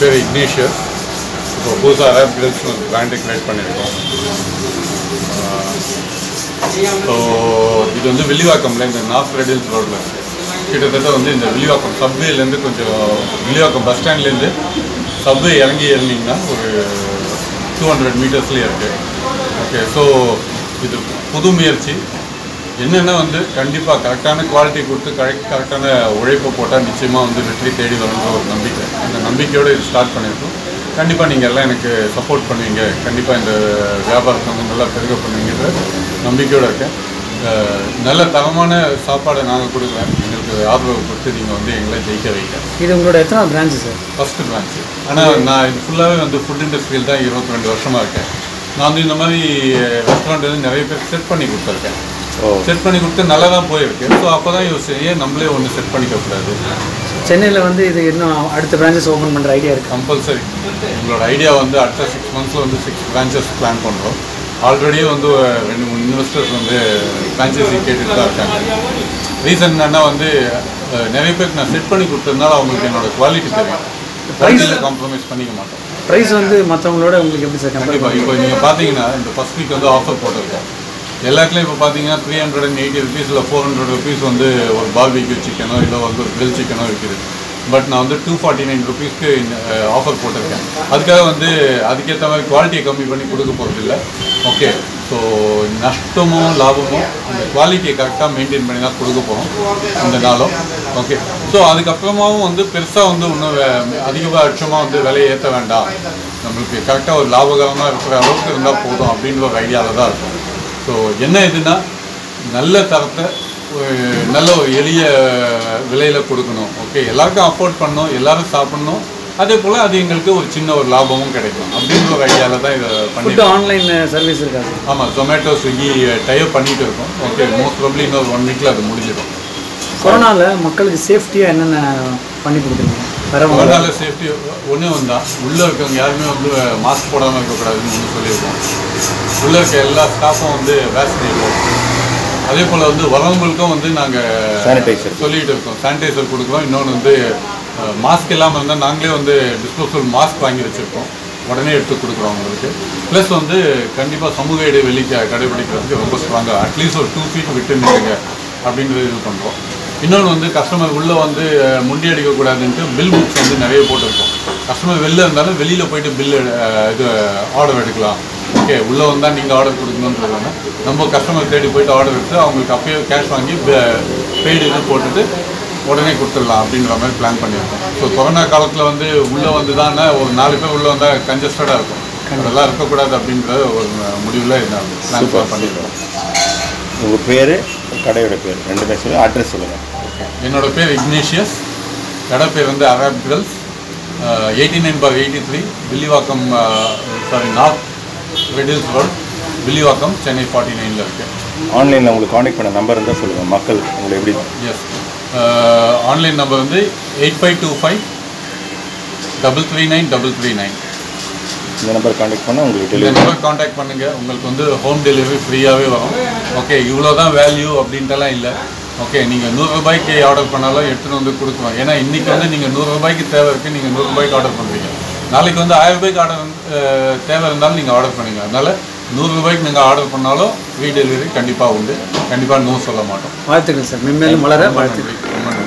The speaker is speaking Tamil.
பேர் இக்னேஷியஸ் இப்போ புதுசாக அரேப் கிரில்ஸ்னு ஒரு பிராண்டை கிரியேட் பண்ணியிருக்கோம் ஸோ இது வந்து வில்லிவாக்கம்ல இந்த நார்த் ரெடில்ஸ் ரோட்டில் இருக்குது கிட்டத்தட்ட வந்து இந்த வில்லிவாக்கம் சப்வேலேருந்து கொஞ்சம் வில்லிவாக்கம் பஸ் ஸ்டாண்ட்லேருந்து சப்வே இறங்கி இறங்கிங்கன்னா ஒரு டூ ஹண்ட்ரட் மீட்டர்ஸ்லேயே இருக்குது ஓகே ஸோ இது புது முயற்சி என்னென்னா வந்து கண்டிப்பாக கரெக்டான குவாலிட்டி கொடுத்து கரெக்ட் கரெக்டான உழைப்பு போட்டால் நிச்சயமாக வந்து வெற்றி தேடி வருங்கிற ஒரு நம்பிக்கை அந்த நம்பிக்கையோடு இது ஸ்டார்ட் பண்ணியிருக்கோம் கண்டிப்பாக நீங்கள் எல்லாம் எனக்கு சப்போர்ட் பண்ணுவீங்க கண்டிப்பாக இந்த வியாபாரத்தை வந்து நல்லா பெருக பண்ணுவீங்கிற நம்பிக்கையோடு இருக்கேன் அஹ், நல்ல தரமான சாப்பாடை நாங்கள் கொடுக்குறேன் எங்களுக்கு ஆதரவு கொடுத்து நீங்கள் வந்து எங்களை ஜெயிக்க வைக்க இது உங்களோட எத்தனை பிரான்ச்சு சார் ஃபஸ்ட்டு பிரான்ச் ஆனால் நான் இது ஃபுல்லாகவே வந்து ஃபுட் இண்டஸ்ட்ரியில் தான் இருபத்தி ரெண்டு வருஷமாக இருக்கேன் நான் வந்து இந்த மாதிரி ரெஸ்டாரண்ட் வந்து நிறைய பேர் செட் பண்ணி கொடுத்துருக்கேன் ஓ செட் பண்ணி கொடுத்து நல்லா தான் போயிருக்கு ஸோ அப்போ தான் யோசிச்சேன் ஏன் நம்மளே ஒன்று செட் பண்ணிக்க கூடாது சென்னையில் வந்து இது இன்னும் அடுத்த பிரான்ச்சஸ் ஓப்பன் பண்ணுற ஐடியா இருக்கு கம்பல்சரி உங்களோட ஐடியா வந்து அடுத்த சிக்ஸ் மந்த்ஸில் வந்து சிக்ஸ் பிரான்ச்சஸ் பிளான் பண்ணுறோம் ஆல்ரெடியே வந்து ரெண்டு மூணு இன்வெஸ்டர்ஸ் வந்து ஃப்ரான்ச்சைசி கேட்டுட்டு தான் இருக்காங்க ரீசன் என்னன்னா வந்து அஹ், நிறைய பேருக்கு நான் செட் பண்ணி கொடுத்ததுனால அவங்களுக்கு என்னோட குவாலிட்டி தெரியும் குவாலிட்டியில் காம்ப்ரமைஸ் பண்ணிக்க மாட்டோம் ப்ரைஸ் வந்து மற்றவங்களோட உங்களுக்கு எப்படி சார் கம்பேர் கண்டிப்பாக இப்போ நீங்கள் பார்த்தீங்கன்னா இந்த ஃபஸ்ட் வீக் வந்து ஆஃபர் போட்டிருக்கோம் எல்லாத்துலேயும் இப்போ பார்த்தீங்கன்னா three hundred and eighty rupees இல்லை ஃபோர் ஹண்ட்ரட் ருபீஸ் வந்து ஒரு பார்பிக்யூ சிக்கனோ இல்லை வந்து ஒரு கிரில் சிக்கனோ விற்கிது பட் நான் வந்து டூ ஃபார்ட்டி நைன் ருபீஸ்க்கு ஆஃபர் போட்டிருக்கேன் அதுக்காக வந்து அதுக்கேற்ற மாதிரி குவாலிட்டியை கம்மி பண்ணி கொடுக்க போகிறதில்ல ஓகே ஸோ நஷ்டமோ லாபமோ அந்த குவாலிட்டியை கரெக்டாக மெயின்டைன் பண்ணி தான் கொடுக்க போகிறோம் இந்த நாளும் ஓகே ஸோ அதுக்கப்புறமாவும் வந்து பெருசாக வந்து இன்னும் வே- அதிகபட்சமாக வந்து விலையை ஏற்ற வேண்டாம் நம்மளுக்கு கரெக்டாக ஒரு லாபகரமாக இருக்கிற அளவுக்கு இருந்தால் போதும் அப்படின்ற ஒரு ஐடியாவில் தான் இருக்கும் ஸோ என்ன இதுன்னா நல்ல தரத்தை ஒரு நல்ல ஒரு எளிய விலையில் கொடுக்கணும் ஓகே எல்லாருக்கும் அஃபோர்ட் பண்ணணும் எல்லாரும் சாப்பிடணும் அதே போல் அது எங்களுக்கு ஒரு சின்ன ஒரு லாபமும் கிடைக்கும் அப்படின்ற ஒரு ஐடியாவில் தான் இதை பண்ணி ஃபுட்டு ஆன்லைன் சர்வீஸ் இருக்காது ஆமாம் ஜொமேட்டோ ஸ்விக்கி டைப் பண்ணிட்டு இருக்கோம் ஓகே மோஸ்ட் ப்ராப்ளி இன்னொரு ஒன் வீக்கில் அது முடிஞ்சிடும் கொரோனாவில் மக்களுக்கு சேஃப்டியாக என்னென்ன பண்ணி கொடுக்குறீங்க வரவங்க கொரோனாவில் சேஃப்டி ஒன்றே ஒன்று தான் உள்ளே இருக்கவங்க யாருமே வந்து மாஸ்க் போடாமல் இருக்கக்கூடாதுன்னு ஒன்று சொல்லியிருக்கோம் உள்ளே இருக்க எல்லா ஸ்டாஃபும் வந்து வேக்சினேட் அதே போல் வந்து வரவங்களுக்கும் வந்து நாங்கள் Sanitizer. சொல்லிட்டு இருக்கோம் சானிடைசர் கொடுக்குறோம் இன்னொன்று வந்து மாஸ்க் இல்லாமல் இருந்தால் நாங்களே வந்து டிஸ்போசபிள் மாஸ்க் வாங்கி வச்சுருக்கோம் உடனே எடுத்து கொடுக்குறோம் அவங்களுக்கு ப்ளஸ் வந்து கண்டிப்பாக சமூக இடைவெளி க- கடைபிடிக்கிறதுக்கு ரொம்ப ஸ்ட்ராங்காக அட்லீஸ்ட் ஒரு டூ ஃபீட் விட்டு நிற்குங்க அப்படின்றது இது பண்ணுறோம் இன்னொன்று வந்து கஸ்டமர் உள்ளே வந்து அஹ், முண்டி அடிக்கக்கூடாதுன்ட்டு பில் புக்ஸ் வந்து நிறைய போட்டிருக்கோம் கஸ்டமர் வெளில இருந்தாலும் வெளியில் போயிட்டு பில் இது ஆர்டர் எடுக்கலாம் ஓகே உள்ளே வந்தால் நீங்கள் ஆர்டர் கொடுக்கணுன்றது வேணா நம்ம கஸ்டமர் தேடி போயிட்டு ஆர்டர் எடுத்து அவங்களுக்கு அப்பயே கேஷ் வாங்கி பெய்டு இது போட்டுட்டு உடனே கொடுத்துடலாம் அப்படின்ற மாதிரி பிளான் பண்ணியிருக்கோம் ஸோ கொரோனா காலத்தில் வந்து உள்ளே வந்து தானே ஒரு நாலு பேர் உள்ளே வந்தால் கன்ஜஸ்டடாக இருக்கும் அதெல்லாம் இருக்கக்கூடாது அப்படின்ற ஒரு முடிவில் இந்த பிளான் பண்ணியிருக்கோம் உங்கள் பேர் கடையோட பேர் ரெண்டுமே சொல்லி அட்ரஸ் சொல்லுங்கள் என்னோட பேர் இக்னேஷியஸ் கடை பேர் வந்து அரேப் கேர்ள்ஸ் எயிட்டி நைன் பார் eighty three Villivakkam sorry north Redhills road Villivakkam Chennai forty நைனில் இருக்குது ஆன்லைனில் உங்களுக்கு காண்டாக்ட் பண்ண நம்பர் இருந்தால் சொல்லுங்கள் மக்கள் உங்களை எப்படி எஸ் ஆன்லைன் நம்பர் வந்து eight five two five double three nine double three nine இந்த நம்பர் காண்டாக்ட் பண்ணால் உங்களுக்கு இந்த டெலிவரி நம்பர் காண்டாக்ட் பண்ணுங்கள் உங்களுக்கு வந்து ஹோம் டெலிவரி ஃப்ரீயாகவே வரும் ஓகே இவ்வளோ தான் வேல்யூ அப்படின்ட்டுலாம் இல்லை ஓகே நீங்கள் நூறுரூபாய்க்கு ஆர்டர் பண்ணாலும் எடுத்துகிட்டு வந்து கொடுக்குறோம் ஏன்னா இன்றைக்கி வந்து நீங்கள் நூறுரூபாய்க்கு தேவை இருக்குது நீங்கள் நூறுரூபாய்க்கு ஆர்டர் பண்ணுறீங்க நாளைக்கு வந்து ஆயிரம் ரூபாய்க்கு ஆர்டர் தேவை இருந்தாலும் நீங்கள் ஆர்டர் பண்ணுங்க அதனால் நூறுரூபாய்க்கு நீங்கள் ஆர்டர் பண்ணாலும் ஃப்ரீ டெலிவரி கண்டிப்பாக உண்டு கண்டிப்பாக நோ சொல்ல மாட்டோம் வாழ்த்துக்கள் சார் மென்மேலும் வளர ரொம்ப வாழ்த்துக்கள் நன்றி ரொம்ப நன்றி